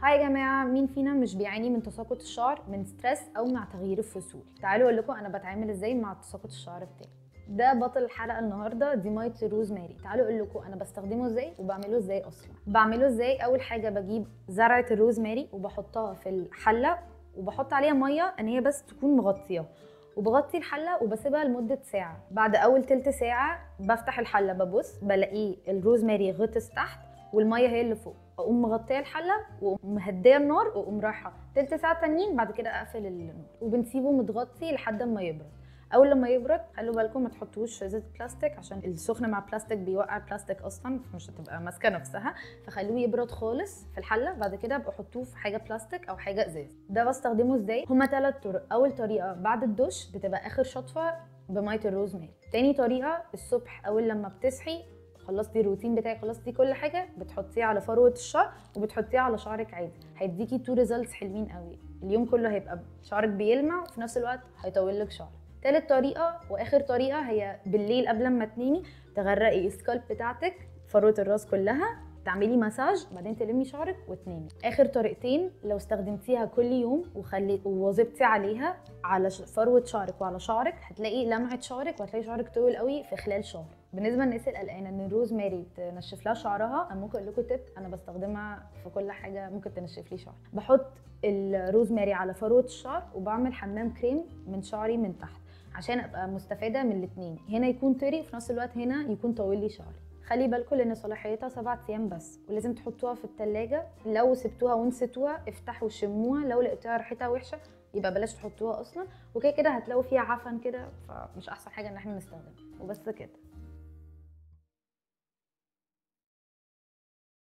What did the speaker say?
هاي يا جماعه مين فينا مش بيعاني من تساقط الشعر من ستريس او مع تغيير الفصول تعالوا اقول لكم انا بتعامل ازاي مع تساقط الشعر بتاعي ده بطل الحلقه النهارده دي ميه روز ماري تعالوا اقول لكم انا بستخدمه ازاي وبعمله ازاي اصلا بعمله ازاي اول حاجه بجيب زرعه الروز ماري وبحطها في الحله وبحط عليها ميه ان هي بس تكون مغطيه وبغطي الحله وبسيبها لمده ساعه بعد اول تلت ساعه بفتح الحله ببص بلاقيه الروزماري غطس تحت والميه هي اللي فوق اقوم مغطيه الحله واقوم مهديه النار واقوم رايحه تلت ساعه تانيين بعد كده اقفل النار وبنسيبه متغطي لحد ما يبرد اول لما يبرد خلوا بالكم ما تحطوش زيت بلاستيك عشان السخن مع بلاستيك بيوقع البلاستيك اصلا مش هتبقى ماسكه نفسها فخلوه يبرد خالص في الحله بعد كده ابقوا حطوه في حاجه بلاستيك او حاجه ازاز ده بستخدمه ازاي هما ثلاث طرق اول طريقه بعد الدش بتبقى اخر شطفه بميه الروزماري تاني طريقه الصبح اول لما بتصحي خلصتي الروتين بتاعك خلصتي كل حاجه بتحطيه على فروه الشعر وبتحطيه على شعرك عادي هيديكي تو ريزلتس حلوين قوي اليوم كله هيبقى شعرك بيلمع وفي نفس الوقت هيطول لك شعرك تالت طريقه واخر طريقه هي بالليل قبل ما تنامي تغرقي السكالب بتاعتك فروه الراس كلها تعملي مساج بعدين تلمي شعرك وتنامي اخر طريقتين لو استخدمتيها كل يوم وخلي وواظبتي عليها على فروه شعرك وعلى شعرك هتلاقي لمعه شعرك وهتلاقي شعرك طول قوي في خلال شهر بالنسبه للناس القلقانه ان الروز ماري تنشف لها شعرها انا ممكن اقول لكم تip انا بستخدمها في كل حاجه ممكن تنشف لي شعر بحط الروز ماري على فروه الشعر وبعمل حمام كريم من شعري من تحت عشان ابقى مستفاده من الاثنين هنا يكون طري وفي نفس الوقت هنا يكون طويل لي شعري خلي بالكم لان صلاحيتها سبعة ايام بس ولازم تحطوها في التلاجة لو سبتوها ونسيتوها افتحوا شموها لو لقيتوها ريحتها وحشه يبقى بلاش تحطوها اصلا وكده كده هتلاقوا فيها عفن كده فمش احسن حاجه ان احنا نستخدمها وبس كده